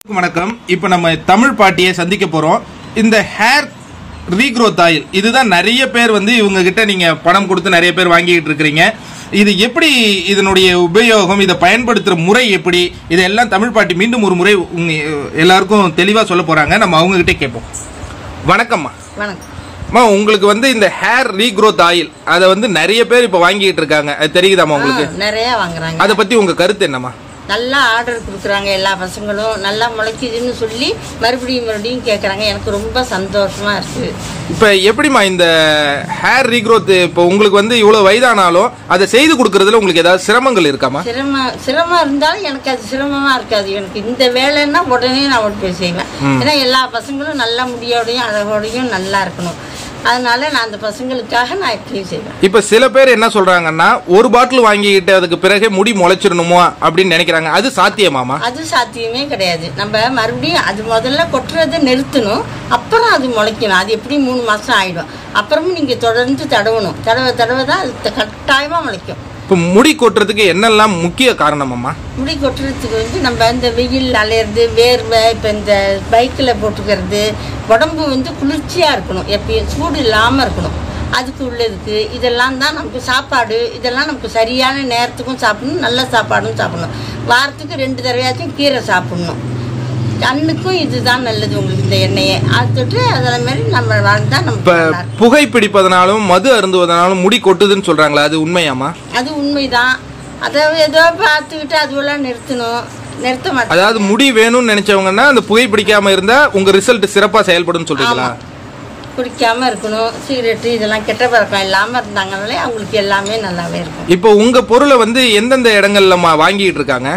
வணக்கம் இப்போ நம்ம தமிழ் பாட்டியை சந்திக்க போறோம் இந்த ஹேர் ரீக்ரோத் ஆயில் இதுதான் நிறைய பேர் வந்து இவங்க கிட்ட நீங்க பணம் கொடுத்து நிறைய பேர் வாங்கிட்டு இருக்கிறீங்க இது எப்படி இதனுடைய உபயோகம் இதை பயன்படுத்துற முறை எப்படி இதெல்லாம் தமிழ் பாட்டி மீண்டும் ஒரு முறை உங்க எல்லாருக்கும் தெளிவா சொல்ல போறாங்க நம்ம அவங்க கிட்டே கேட்போம் வணக்கம்மா வணக்கம் அம்மா உங்களுக்கு வந்து இந்த ஹேர் ரீக்ரோத் ஆயில் அதை வந்து நிறைய பேர் இப்போ வாங்கிட்டு இருக்காங்க அது தெரியுதாம்மா உங்களுக்கு ஆ, நிறைய வாங்குறாங்க அதை பத்தி உங்க கருத்து என்னம்மா நல்லா ஆர்டர் கொடுக்குறாங்க எல்லா பசங்களும் நல்லா முளைக்குதுன்னு சொல்லி மறுபடியும் மறுபடியும் கேட்குறாங்க எனக்கு ரொம்ப சந்தோஷமா இருக்கு இப்ப எப்படிம்மா இந்த ஹேர் ரீக்ரோத் இப்போ உங்களுக்கு வந்து இவ்வளவு வயதானாலும் அதை செய்து கொடுக்கறதுல உங்களுக்கு ஏதாவது சிரமங்கள் இருக்காமா சிரமம் சிரமம் இருந்தாலும் எனக்கு அது சிரமமா இருக்காது எனக்கு இந்த வேலைன்னா உடனே நான் ஓடி போய் செய்வேன் ஏன்னா எல்லா பசங்களும் நல்ல முடியோடையும் அழகோடையும் நல்லா இருக்கணும் அதனால நான் அந்த பசங்களுக்காக நான் எப்படியும் செய்வேன் இப்ப சில பேர் என்ன சொல்றாங்கன்னா ஒரு பாட்டில் வாங்கிக்கிட்டு அதுக்கு பிறகு முடி முளைச்சிடணுமோ அப்படின்னு நினைக்கிறாங்க அது சாத்தியமாமா அது சாத்தியமே கிடையாது நம்ம மறுபடியும் அது முதல்ல கொட்டுறதை நிறுத்தணும் அப்புறம் அது முளைக்கணும் அது எப்படி மூணு மாசம் ஆயிடும் அப்புறமும் நீங்க தொடர்ந்து தடவணும் தடவை தடவை தான் அது த- கட்டாயமா முளைக்கும் இப்ப முடி கொட்டுறதுக்கு என்னெல்லாம் முக்கிய காரணமாம்மா முடி கொட்டுறதுக்கு வந்து நம்ம இந்த வெயில் அலையிறது வேர்வை இப்போ இந்த பைக்கில் போட்டுக்கிறது உடம்பு வந்து குளிர்ச்சியாக இருக்கணும் எப்பயும் சூடு இல்லாமல் இருக்கணும் அதுக்கு உள்ளதுக்கு இதெல்லாம் தான் நமக்கு சாப்பாடு இதெல்லாம் நமக்கு சரியான நேரத்துக்கும் சாப்பிடணும் நல்ல சாப்பாடும் சாப்பிடணும் வாரத்துக்கு ரெண்டு தடவையாச்சும் கீரை சாப்பிடணும் கண்ணுக்கும் இதுதான் நல்லது உங்களுக்கு இந்த எண்ணெயை அது தொட்டு அதில் மாதிரி நம்ம வாழ்ந்தா இப்ப நமக்கு நல்லா இருக்கும். புகை பிடிப்பதனாலும் மது அருந்துவதனாலும் முடி கொட்டுதுன்னு சொல்றாங்களா அது உண்மையாமா அது உண்மைதான் அதை ஏதோ பார்த்துக்கிட்டு அதுவெல்லாம் நிறுத்தணும் நிறுத்த மாட்டோம் அதாவது முடி வேணும்னு நினைச்சவங்கன்னா அந்த புகை பிடிக்காம இருந்தா உங்க ரிசல்ட் சிறப்பா செயல்படும் சொல்றீங்களா ஆமா. குடிக்காம இருக்கணும் சிகரெட்டு இதெல்லாம் கெட்ட பழக்கம் இல்லாம இருந்தாங்கனாலே அவங்களுக்கு எல்லாமே நல்லாவே இருக்கும் இப்போ உங்க பொருளை வந்து எந்தெந்த இடங்கள்லமா வாங்கிட்டு இருக்காங்க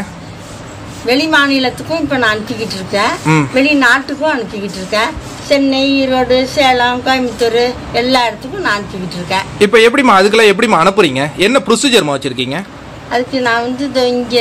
வெளி மாநிலத்துக்கும் இப்ப நான் அனுப்பிக்கிட்டு இருக்கேன் ம். வெளிநாட்டுக்கும் அனுப்பிக்கிட்டு இருக்கேன் சென்னை ஈரோடு சேலம் கோயம்புத்தூர் எல்லா இடத்துக்கும் நான் அனுப்பிக்கிட்டு இருக்கேன் இப்போ எப்படிம்மா அதுக்கெல்லாம் எப்படிம்மா அனுப்புறீங்க என்ன ப்ரொசீஜர்மா வச்சிருக்கீங்க அதுக்கு நான் வந்து இதோ இங்க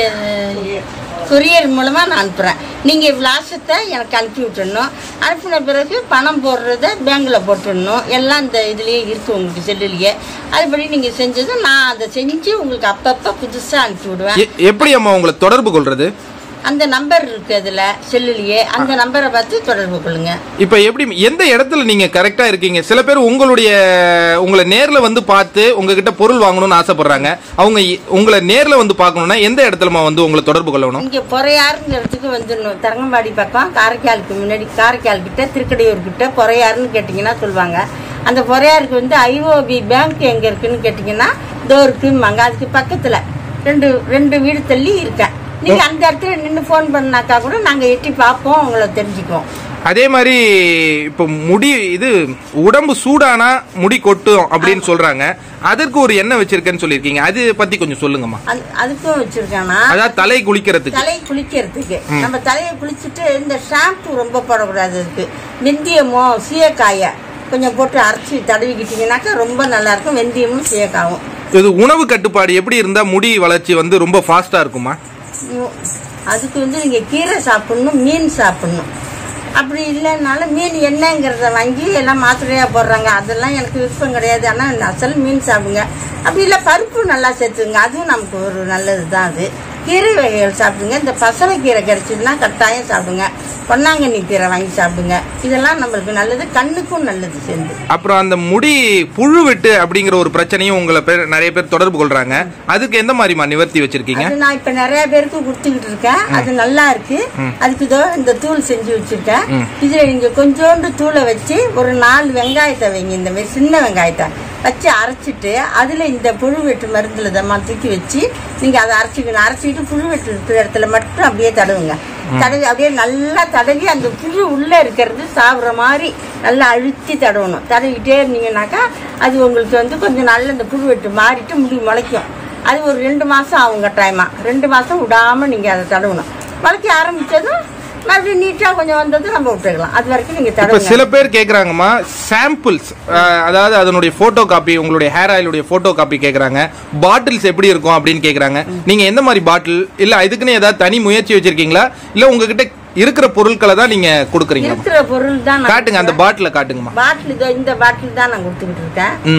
கொரியர் மூலமா நான் அனுப்புறேன் நீங்க விலாசத்தை எனக்கு அனுப்பி விட்டுடணும் அனுப்பின பிறகு பணம் போடுறத பேங்க்ல போட்டுடணும் எல்லாம் இந்த இதுலயே இருக்கு உங்களுக்கு செல்லுலயே அதுபடி நீங்க செஞ்சது நான் அதை செஞ்சு உங்களுக்கு அப்பப்ப புதுசா அனுப்பி விடுவேன் எ- எப்படி அம்மா உங்களை தொடர்பு கொள்றது அந்த நம்பர் இருக்கு அதுல செல்லுலயே அந்த நம்பரை பார்த்து தொடர்பு கொள்ளுங்க இப்போ எப்படி எந்த இடத்துல நீங்க கரெக்டா இருக்கீங்க சில பேர் உங்களுடைய உங்களை நேர்ல வந்து பார்த்து உங்ககிட்ட பொருள் வாங்கணும்னு ஆசைப்படுறாங்க அவங்க இ- உங்களை நேர்ல வந்து பார்க்கணும்னா எந்த இடத்துலமா வந்து உங்களை தொடர்பு கொள்ளணும் இங்க பொறையாறுங்கிற இடத்துக்கு வந்துடணும் தரங்கம்பாடி பக்கம் காரைக்காலுக்கு முன்னாடி காரைக்கால் கிட்ட திருக்கடையூர் கிட்ட பொறையாறுன்னு கேட்டிங்கன்னா சொல்லுவாங்க அந்த பொறையாருக்கு வந்து ஐஓபி பேங்க் எங்க இருக்குன்னு கேட்டிங்கன்னா இதோ இருக்குமாங்க அதுக்கு பக்கத்துல ரெண்டு ரெண்டு வீடு தள்ளி இருக்கேன் நீங்க அந்த இடத்துல நின்று ஃபோன் பண்ணாக்கா கூட நாங்க எட்டி பார்ப்போம் உங்களை தெரிஞ்சுக்குவோம் அதே மாதிரி இப்போ முடி இது உடம்பு சூடானா முடி கொட்டும் அப்படின்னு சொல்றாங்க அதற்கு ஒரு எண்ணெய் வச்சிருக்கேன்னு சொல்லியிருக்கீங்க அது பத்தி கொஞ்சம் சொல்லுங்கம்மா அது அதுக்கும் வச்சிருக்கானா அதாவது தலை குளிக்கிறதுக்கு தலை குளிக்கிறதுக்கு நம்ம தலையை குளிச்சுட்டு இந்த ஷாம்பு ரொம்ப போடக்கூடாது அதுக்கு வெந்தயமோ சீயக்காயை கொஞ்சம் போட்டு அரைச்சி தடவிக்கிட்டீங்கன்னாக்கா ரொம்ப நல்லா இருக்கும் வெந்தயமும் சீயக்காவும் இது உணவு கட்டுப்பாடு எப்படி இருந்தா முடி வளர்ச்சி வந்து ரொம்ப ஃபாஸ்டா இருக்குமா உம், அதுக்கு வந்து நீங்க கீரை சாப்பிடணும் மீன் சாப்பிடணும் அப்படி இல்லைனாலும் மீன் என்னங்கிறத வாங்கி எல்லாம் மாத்திரையா போடுறாங்க அதெல்லாம் எனக்கு விருப்பம் கிடையாது ஆனால் அசல் மீன் சாப்பிடுங்க அப்படி இல்லை பருப்பு நல்லா சேர்த்துங்க அதுவும் நமக்கு ஒரு நல்லது தான் அது கீரை வகைகள் சாப்பிடுங்க இந்த பசலைக்கீரை கிடைச்சதுன்னா கட்டாயம் சாப்பிடுங்க பொன்னாங்கண்ணி கீரை வாங்கி சாப்பிடுங்க இதெல்லாம் நம்மளுக்கு நல்லது கண்ணுக்கும் நல்லது சேர்ந்து அப்புறம் அந்த முடி புழு வெட்டு அப்படிங்கிற ஒரு பிரச்சனையும் உங்களை பேர் நிறைய பேர் தொடர்பு கொள்றாங்க அதுக்கு எந்த மாதிரிமா நிவர்த்தி வச்சிருக்கீங்க அது நான் இப்ப நிறைய பேருக்கு கொடுத்துக்கிட்டு இருக்கேன் அது நல்லா இருக்கு அதுக்கு இதோ இந்த தூள் செஞ்சு வச்சிருக்கேன் இதுல நீங்க கொஞ்சோண்டு தூளை வச்சு ஒரு நாலு வெங்காயத்தை வைங்க இந்த மாதிரி சின்ன வெங்காயத்தை வச்சு அரைச்சிட்டு அதுல இந்த புழு வெட்டு மருந்துல தம்மா தூக்கி வச்சு நீங்க அதை அரைச்சிக்கணும் அரைச்சிட்டு புழு வெட்டு இருக்கிற இடத்துல மட்டும் அப்படியே தடவுங்க தடவி அப்படியே நல்லா தடவி அந்த புழு உள்ள இருக்கிறது சாப்பிட்ற மாதிரி நல்லா அழுத்தி தடவணும் தடவிட்டே இருந்தீங்கன்னாக்கா அது உங்களுக்கு வந்து கொஞ்சம் நல்ல இந்த புழு வெட்டு மாறிட்டு முடி முளைக்கும் அது ஒரு ரெண்டு மாசம் ஆகும் கட்டாயமா ரெண்டு மாசம் விடாம நீங்க அதை தடவணும் முளைக்க ஆரம்பிச்சதும் மறுபடியும் நீட்டா கொஞ்சம் வந்ததும் நம்ம விட்டுக்கலாம் அது வரைக்கும் நீங்க இப்ப தடவுங்க சில பேர் கேக்குறாங்கம்மா சாம்பிள்ஸ் அதாவது அதனுடைய போட்டோ காப்பி உங்களுடைய ஹேர் ஆயிலுடைய போட்டோ காப்பி கேக்குறாங்க பாட்டில்ஸ் எப்படி இருக்கும் அப்படின்னு கேக்குறாங்க நீங்க எந்த மாதிரி பாட்டில் இல்ல இதுக்குன்னு ஏதாவது தனி முயற்சி வச்சிருக்கீங்களா இல்ல உங்ககிட்ட இருக்கிற பொருட்களை தான் நீங்க கொடுக்குறீங்களா இருக்கிற பொருள் தான் நான் காட்டுங்க அந்த பாட்டில காட்டுங்கம்மா பாட்டில் இதோ இந்த பாட்டில் தான் நான் கொடுத்துக்கிட்டு இருக்கேன் ம்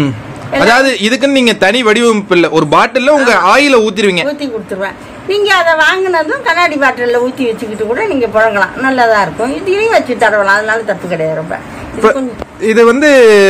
அதாவது இதுக்குன்னு நீங்க தனி வடிவமைப்பு இல்ல ஒரு பாட்டில்ல உங்க ஆயில ஊத்திடுவீங்க ஊற்றி கொடுத்துருவேன் நீங்க அதை வாங்கினதும் கண்ணாடி பாட்டிலில் ஊற்றி வச்சுக்கிட்டு கூட நீங்க புழங்கலாம் நல்லதா இருக்கும் இதையும் வச்சு தடவலாம் அதனால தப்பு கிடையாது ரொம்ப இது இப்ப கொஞ்சம் இது வந்து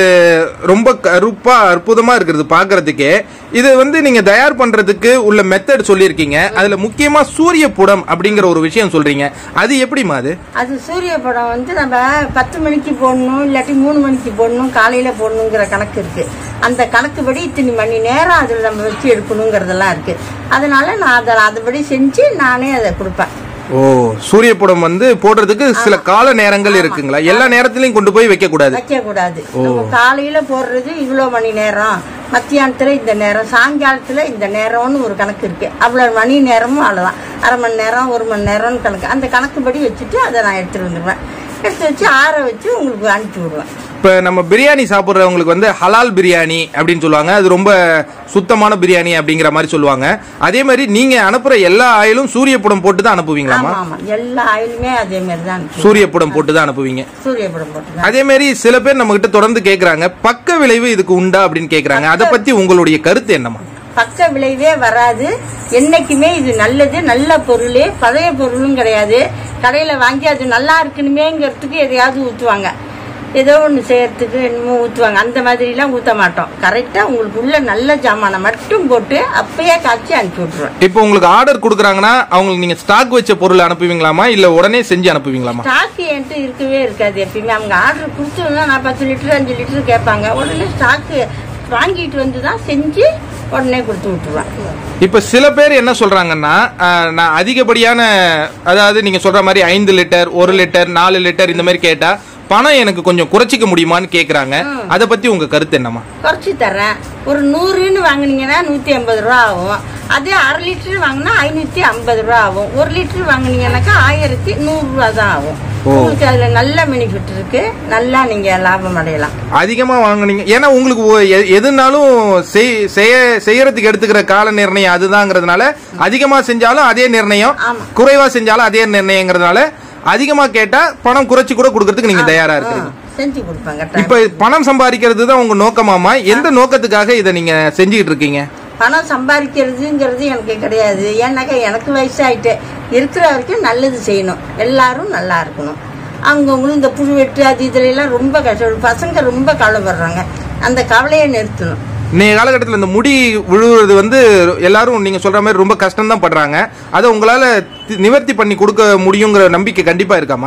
ரொம்ப கருப்பா அற்புதமா இருக்கிறது பாக்குறதுக்கே இது வந்து நீங்க தயார் பண்றதுக்கு உள்ள மெத்தட் சொல்லியிருக்கீங்க அதுல முக்கியமா சூரிய புடம் அப்படிங்கிற ஒரு விஷயம் சொல்றீங்க அது எப்படிமா அது அது சூரிய படம் வந்து நம்ம பத்து மணிக்கு போடணும் இல்லாட்டி மூணு மணிக்கு போடணும் காலையில போடணுங்கிற கணக்கு இருக்கு அந்த கணக்குப்படி இத்தனை மணி நேரம் அதில் நம்ம வச்சு எடுக்கணுங்கிறதெல்லாம் இருக்கு அதனால நான் அதை அதுபடி செஞ்சு நானே அதை கொடுப்பேன் ஓ சூரிய புடம் வந்து போடுறதுக்கு சில கால நேரங்கள் இருக்குங்களா எல்லா நேரத்திலயும் கொண்டு போய் வைக்க கூடாது வைக்க கூடாது நம்ம காலையில போடுறது இவ்வளோ மணி நேரம் மத்தியானத்துல இந்த நேரம் சாயங்காலத்துல இந்த நேரம்னு ஒரு கணக்கு இருக்கு அவ்வளவு மணி நேரமும் அவ்வளவுதான் அரை மணி நேரம் ஒரு மணி நேரம்னு கணக்கு அந்த கணக்குப்படி வச்சுட்டு அதை நான் எடுத்துட்டு வந்துடுவேன் எடுத்து வச்சு ஆற வச்சு உங்களுக்கு அனுப்பி விடுவேன் இப்ப நம்ம பிரியாணி சாப்பிடுறவங்களுக்கு வந்து ஹலால் பிரியாணி அப்படின்னு சொல்லுவாங்க அது ரொம்ப சுத்தமான பிரியாணி அப்படிங்கிற மாதிரி சொல்லுவாங்க அதே மாதிரி நீங்க அனுப்புற எல்லா ஆயிலும் சூரிய புடம் போட்டு தான் அனுப்புவீங்களாமா ஆமா ஆமா எல்லா ஆயிலுமே அதே மாதிரி தான் அனுப்பி சூரிய புடம் போட்டு தான் அனுப்புவீங்க சூரிய படம் போட்டு அதே மாதிரி சில பேர் நம்ம கிட்ட தொடர்ந்து கேக்குறாங்க பக்க விளைவு இதுக்கு உண்டா அப்படின்னு கேக்குறாங்க அதை பத்தி உங்களுடைய கருத்து என்னமா பக்க விளைவே வராது என்னைக்குமே இது நல்லது நல்ல பொருள் பழைய பொருளும் கிடையாது கடையில வாங்கி அது நல்லா இருக்கணுமேங்கிறதுக்கு எதையாவது ஊத்துவாங்க ஏதோ ஒன்று செய்யறதுக்கு என்னமோ ஊற்றுவாங்க அந்த மாதிரிலாம் ஊற்ற மாட்டோம் கரெக்டாக உங்களுக்கு உள்ள நல்ல ஜாமானை மட்டும் போட்டு அப்பயே காய்ச்சி அனுப்பி விட்ருவேன் இப்போ உங்களுக்கு ஆர்டர் கொடுக்குறாங்கன்னா அவங்களுக்கு நீங்க ஸ்டாக் வச்ச பொருள் அனுப்புவீங்களாமா இல்ல உடனே செஞ்சு அனுப்புவீங்களாமா ஸ்டாக் என்கிட்ட இருக்கவே இருக்காது எப்பயுமே அவங்க ஆர்டர் கொடுத்தோம்னா நான் பத்து லிட்டர் அஞ்சு லிட்டர் கேட்பாங்க உடனே ஸ்டாக்கு வாங்கிட்டு வந்து தான் செஞ்சு உடனே கொடுத்து விட்டுருவேன் இப்ப சில பேர் என்ன சொல்றாங்கன்னா அஹ், நான் அதிகப்படியான அதாவது நீங்க சொல்ற மாதிரி ஐந்து லிட்டர் ஒரு லிட்டர் நாலு லிட்டர் இந்த மாதிரி கேட்டா பணம் எனக்கு கொஞ்சம் குறைச்சிக்க முடியுமான்னு கேக்குறாங்க அதை பத்தி உங்க கருத்து என்னமா குறைச்சி தரேன் ஒரு நூறுன்னு வாங்குனீங்கன்னா நூற்றி ஐம்பது ரூபா ஆகும் அதே அரை லிட்டர் வாங்கினா ஐநூற்றி ஐம்பது ரூபா ஆகும் ஒரு லிட்டர் வாங்குனீங்கன்னாக்கா ஆயிரத்தி நூறுரூவா தான் ஆகும் உங்களுக்கு அதில் நல்ல பெனிஃபிட் இருக்கு நல்லா நீங்கள் லாபம் அடையலாம் அதிகமா வாங்குனீங்க ஏன்னா உங்களுக்கு ஒ- எ- எதுனாலும் செய்- செய்ய செய்யறதுக்கு எடுத்துக்கிற கால நிர்ணயம் அதுதாங்கிறதுனால அதிகமா செஞ்சாலும் அதே நிர்ணயம் ஆமா. குறைவா செஞ்சாலும் அதே நிர்ணயங்கிறதுனால அதிகமா கேட்டா பணம் குறைச்சு கூட கொடுக்கறதுக்கு நீங்க தயாரா இருக்கிறீங்க செஞ்சு கொடுப்பாங்க இப்ப பணம் சம்பாதிக்கிறது தான் உங்க நோக்கமாமா எந்த நோக்கத்துக்காக இதை நீங்க செஞ்சுக்கிட்டு இருக்கீங்க பணம் சம்பாதிக்கிறதுங்கிறது எனக்கு கிடையாது ஏன்னாக்கா எனக்கு வயசாயிட்டு இருக்கிற வரைக்கும் நல்லது செய்யணும் எல்லாரும் நல்லா இருக்கணும் அவங்கவுங்களும் இந்த புழு வெட்டு அது இதுல எல்லாம் ரொம்ப கஷ்டம் பசங்க ரொம்ப கவலைப்படுறாங்க அந்த கவலையை நிறுத்தணும் இன்னைய காலகட்டத்தில் இந்த முடி விழுவுறது வந்து எல்லாரும் நீங்க சொல்ற மாதிரி ரொம்ப கஷ்டம் தான் படுறாங்க அதை உங்களால தி- நிவர்த்தி பண்ணி கொடுக்க முடியுங்கிற நம்பிக்கை கண்டிப்பா இருக்காமா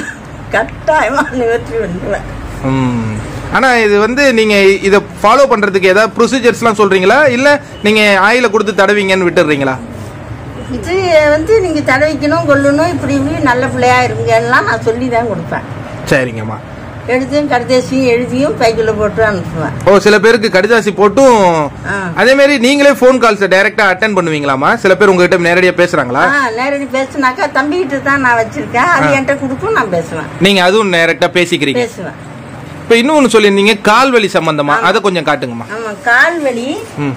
கட்டாயமா நிவர்த்தி பண்ணுவேன் ம். ஆனா இது வந்து நீங்க இதை ஃபாலோ பண்றதுக்கு ஏதாவது ப்ரொசீஜர்ஸ்லாம் சொல்றீங்களா இல்ல நீங்க ஆயில கொடுத்து தடவிங்கன்னு விட்டுறீங்களா இது வந்து நீங்க தடவிக்கணும் கொள்ளணும் இப்படி இப்படி நல்ல பிள்ளையா இருங்கலாம் நான் சொல்லி தான் கொடுப்பேன் சரிங்கம்மா எழுதியும் கடைசியும் எழுதியும் பைக்குள்ள போட்டு அனுப்புவேன் ஓ சில பேருக்கு கடிதாசி போட்டும் ஆ. அதே மாதிரி நீங்களே ஃபோன் கால்ஸ் டைரக்டா அட்டன் பண்ணுவீங்களாமா சில பேர் உங்ககிட்ட நேரடியா பேசுறாங்களா ஆ நேரடி பேசுனாக்கா தம்பிகிட்ட தான் நான் வச்சிருக்கேன் அது என்கிட்ட கொடுக்கும் நான் பேசுவேன் நீங்க அதுவும் டைரக்டா பேசிக்கிறீங்க பேசுவேன் இப்ப இன்னொன்னு சொல்லியிருந்தீங்க கால் வலி சம்பந்தமா அதை கொஞ்சம் காட்டுங்கம்மா ஆமா கால் வலி ம்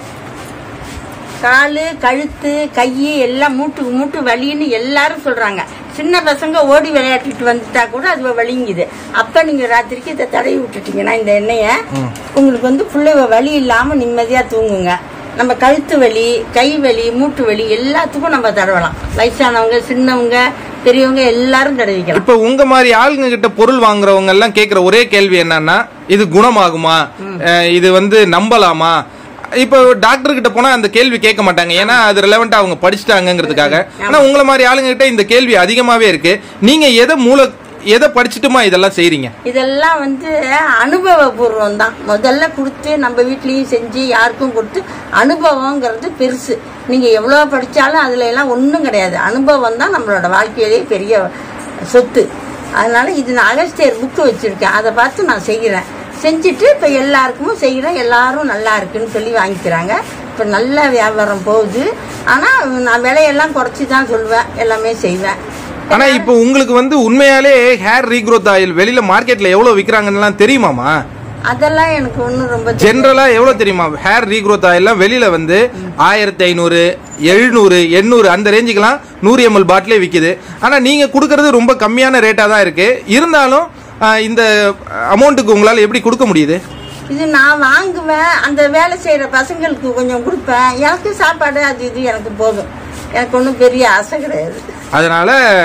காலு கழுத்து கை எல்லாம் மூட்டுக்கு மூட்டு வலின்னு எல்லாரும் சொல்றாங்க சின்ன பசங்க ஓடி விளையாடிட்டு வந்துட்டா கூட அது வலிங்குது அப்ப நீங்க ராத்திரிக்கு இதை தடவி விட்டுட்டீங்கன்னா இந்த எண்ணெய உங்களுக்கு வந்து பிள்ளை வலி இல்லாம நிம்மதியா தூங்குங்க நம்ம கழுத்து வலி கை வலி மூட்டு வலி எல்லாத்துக்கும் நம்ம தடவலாம் வயசானவங்க சின்னவங்க பெரியவங்க எல்லாரும் தடவிக்கலாம் இப்ப உங்க மாதிரி ஆளுங்க கிட்ட பொருள் வாங்குறவங்க எல்லாம் கேக்குற ஒரே கேள்வி என்னன்னா இது குணமாகுமா அஹ் இது வந்து நம்பலாமா இப்ப டாக்டர் கிட்ட போனா அந்த கேள்வி கேட்க மாட்டாங்க ஏன்னா அது ரிலவெண்டா அவங்க படிச்சுட்டாங்கிறதுக்காக ஆனா உங்களை மாதிரி ஆளுங்க கிட்ட இந்த கேள்வி அதிகமாவே இருக்கு நீங்க எதை மூல எதை படிச்சுட்டுமா இதெல்லாம் செய்றீங்க இதெல்லாம் வந்து அனுபவபூர்வம் தான் முதல்ல கொடுத்து நம்ம வீட்லயும் செஞ்சு யாருக்கும் கொடுத்து அனுபவங்கிறது பெருசு நீங்க எவ்வளவு படிச்சாலும் அதுல எல்லாம் ஒன்றும் கிடையாது அனுபவம் தான் நம்மளோட வாழ்க்கையிலேயே பெரிய சொத்து அதனால இது நான் அகஸ்தியர் புக்கு வச்சிருக்கேன் அதை பார்த்து நான் செய்கிறேன் செஞ்சுட்டு இப்போ எல்லாருக்கும் செய்கிறேன் எல்லாரும் நல்லா இருக்குன்னு சொல்லி வாங்கிக்கிறாங்க இப்போ நல்ல வியாபாரம் போகுது ஆனால் நான் விலையெல்லாம் குறைச்சி தான் சொல்லுவேன் எல்லாமே செய்வேன் ஆனா இப்போ உங்களுக்கு வந்து உண்மையாலே ஹேர் ரீக்ரோத் ஆயில் வெளியில மார்க்கெட்ல எவ்வளவு விக்கிறாங்கன்னு தெரியுமாமா அதெல்லாம் எனக்கு ஒன்றும் ரொம்ப தெரியல. ஜென்ரலா எவ்வளவு தெரியுமா ஹேர் ரீக்ரோத் ஆயில்லாம் வெளியில வந்து ஆயிரத்தி ஐநூறு எழுநூறு எண்ணூறு அந்த ரேஞ்சுக்கெல்லாம் நூறு எம்எல் பாட்டிலே விக்குது ஆனா நீங்க கொடுக்கறது ரொம்ப கம்மியான ரேட்டா தான் இருக்கு இருந்தாலும் ஆஹ், இந்த அமௌண்ட்டுக்கு உங்களால எப்படி கொடுக்க முடியுது இது நான் வாங்குவேன் அந்த வேலை செய்யற பசங்களுக்கு கொஞ்சம் கொடுப்பேன் எனக்கு சாப்பாடு அது இது எனக்கு போதும் எனக்கு ஒன்றும் பெரிய ஆசை கிடையாது அதனால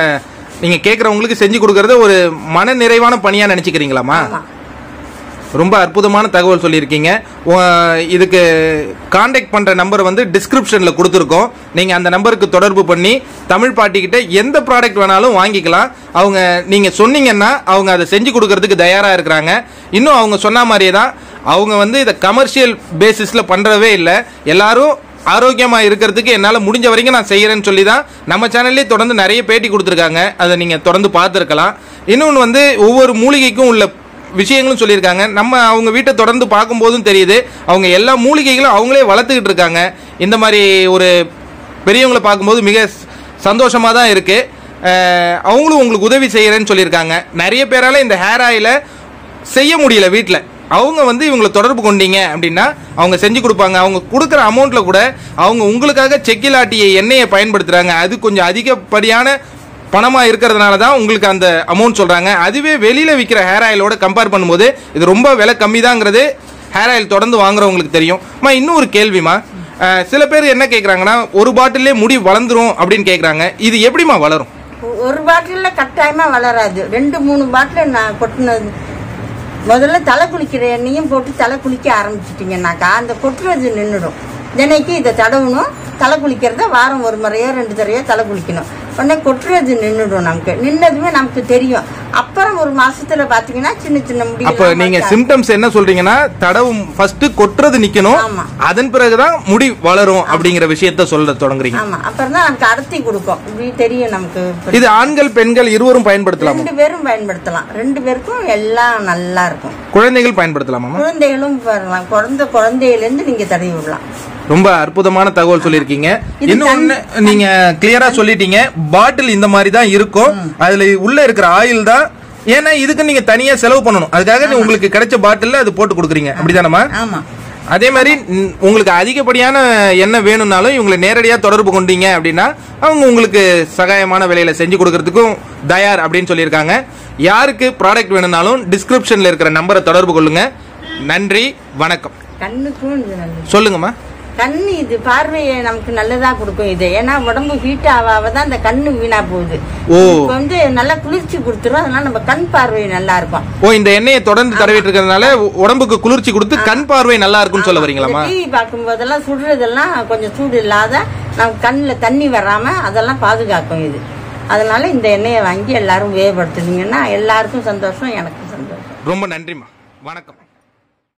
நீங்க கேக்குறவங்களுக்கு செஞ்சு கொடுக்கறத ஒரு மன நிறைவான பணியா நினைச்சுக்கிறீங்களாமா ஆமா ரொம்ப அற்புதமான தகவல் சொல்லியிருக்கீங்க உ- இதுக்கு காண்டாக்ட் பண்ற நம்பர் வந்து டிஸ்கிரிப்ஷன்ல கொடுத்துருக்கோம் நீங்க அந்த நம்பருக்கு தொடர்பு பண்ணி தமிழ் பாட்டிக்கிட்ட எந்த ப்ராடக்ட் வேணாலும் வாங்கிக்கலாம் அவங்க நீங்க சொன்னீங்கன்னா அவங்க அதை செஞ்சு கொடுக்கறதுக்கு தயாரா இருக்கிறாங்க இன்னும் அவங்க சொன்ன மாதிரியே தான் அவங்க வந்து இதை கமர்ஷியல் பேசிஸ்ல பண்றவே இல்லை எல்லாரும் ஆரோக்கியமா இருக்கிறதுக்கு என்னால முடிஞ்ச வரைக்கும் நான் செய்யறேன்னு சொல்லி தான் நம்ம சேனல்லே தொடர்ந்து நிறைய பேட்டி கொடுத்துருக்காங்க அதை நீங்க தொடர்ந்து பார்த்துருக்கலாம் இன்னொன்று வந்து ஒவ்வொரு மூலிகைக்கும் உள்ள விஷயங்களும் சொல்லியிருக்காங்க நம்ம அவங்க வீட்டை தொடர்ந்து பார்க்கும்போதும் தெரியுது அவங்க எல்லா மூலிகைகளும் அவங்களே வளர்த்துக்கிட்டு இருக்காங்க இந்த மாதிரி ஒரு பெரியவங்களை பார்க்கும்போது மிக சந்தோஷமாக தான் இருக்கு அஹ் அவங்களும் உங்களுக்கு உதவி செய்யறேன்னு சொல்லியிருக்காங்க நிறைய பேரால இந்த ஹேர் ஆயிலை செய்ய முடியல வீட்டில் அவங்க வந்து இவங்களை தொடர்பு கொண்டீங்க அப்படின்னா அவங்க செஞ்சு கொடுப்பாங்க அவங்க கொடுக்குற அமௌண்ட்ல கூட அவங்க உங்களுக்காக செக்கில் ஆட்டிய எண்ணெயை பயன்படுத்துறாங்க அது கொஞ்சம் அதிகப்படியான பணமா இருக்கிறதுனால தான் உங்களுக்கு அந்த அமௌண்ட் சொல்றாங்க அதுவே வெளியில விற்கிற ஹேர் ஆயிலோட கம்பேர் பண்ணும்போது இது ரொம்ப விலை கம்மி தாங்கிறது ஹேர் ஆயில் தொடர்ந்து வாங்குறவங்களுக்கு தெரியும் அம்மா இன்னும் ஒரு கேள்விமா அஹ், சில பேர் என்ன கேக்குறாங்கன்னா ஒரு பாட்டிலே முடி வளர்ந்துரும் அப்படின்னு கேக்குறாங்க இது எப்படிமா வளரும் ஒ- ஒரு பாட்டில்ல கட்டாயமா வளராது ரெண்டு மூணு பாட்டில் நான் கொட்டினது முதல்ல தலை குளிக்கிற எண்ணெயும் போட்டு தலை குளிக்க ஆரம்பிச்சிட்டிங்கன்னாக்கா அந்த கொட்டுறது நின்றுடும் தினைக்கு இதை தடவணும் தலை குளிக்கிறத வாரம் ஒரு முறையோ ரெண்டு தடவையோ தலை குளிக்கணும் உடனே கொட்டுறது நின்றுடும் நமக்கு நின்னதுமே நமக்கு தெரியும் அப்புறம் ஒரு மாசத்துல பாத்தீங்கன்னா சின்ன சின்ன முடி அப்ப நீங்க சிம்டம்ஸ் என்ன சொல்றீங்கன்னா தடவும் ஃபர்ஸ்ட் கொட்டுறது நிக்கணும் ஆமா. அதன் பிறகுதான் முடி வளரும் அப்படிங்கிற விஷயத்த சொல்ல தொடங்குறீங்க ஆமா அப்புறம் தான் நமக்கு அடர்த்தி கொடுக்கும் இப்படி தெரியும் நமக்கு இது ஆண்கள் பெண்கள் இருவரும் பயன்படுத்தலாமா ரெண்டு பேரும் பயன்படுத்தலாம் ரெண்டு பேருக்கும் எல்லாம் நல்லா இருக்கும் குழந்தைகள் பயன்படுத்தலாமா குழந்தைகளும் வரலாம் குழந்தை குழந்தையிலேருந்து நீங்க தடவி விடலாம் ரொம்ப அற்புதமான தகவல் சொல்லியிருக்கீங்க இது இன்னொன்னு நீங்க கிளியரா சொல்லிட்டீங்க பாட்டில் இந்த மாதிரி தான் இருக்கும் அதுல உள்ள இருக்கிற ஆயில் தான் ஏன்னா இதுக்கு நீங்க தனியா செலவு பண்ணணும் அதுக்காக நீ உங்களுக்கு கிடைச்ச பாட்டில்ல அது போட்டு கொடுக்குறீங்க அப்படிதானமா ஆமா அதே மாதிரி ம், உங்களுக்கு அதிகப்படியான எண்ணெய் வேணும்னாலும் இவங்களை நேரடியாக தொடர்பு கொண்டீங்க அப்படின்னா அவங்க உங்களுக்கு சகாயமான விலையில செஞ்சு கொடுக்கறதுக்கும் தயார் அப்படின்னு சொல்லியிருக்காங்க யாருக்கு ப்ராடக்ட் வேணும்னாலும் டிஸ்கிரிப்ஷன்ல இருக்கிற நம்பரை தொடர்பு கொள்ளுங்க நன்றி வணக்கம் கண்ணுக்கும் இது நல்லது சொல்லுங்கம்மா கண்ணு இது பார்வையை நமக்கு நல்லதா கொடுக்கும் இது ஏன்னா உடம்பு ஹீட் ஆகாம தான் அந்த கண்ணு வீணா போகுது ஓ. இப்போ வந்து நல்லா குளிர்ச்சி கொடுத்துரும் அதனால நம்ம கண் பார்வை நல்லா இருக்கும் ஓ இந்த எண்ணெயை தொடர்ந்து தடவிட்டு இருக்கிறதுனால உ- உடம்புக்கு குளிர்ச்சி கொடுத்து கண் பார்வை நல்லா இருக்கும்னு சொல்ல வரீங்களாமா டிவி பார்க்கும் போதெல்லாம் சுடுறதெல்லாம் கொஞ்சம் சூடு இல்லாத நம்ம கண்ணில் தண்ணி வராம அதெல்லாம் பாதுகாக்கும் இது அதனால இந்த எண்ணெயை வாங்கி எல்லாரும் உபயோகப்படுத்துனீங்கன்னா எல்லாருக்கும் சந்தோஷம் எனக்கும் சந்தோஷம் ரொம்ப நன்றிம்மா வணக்கம்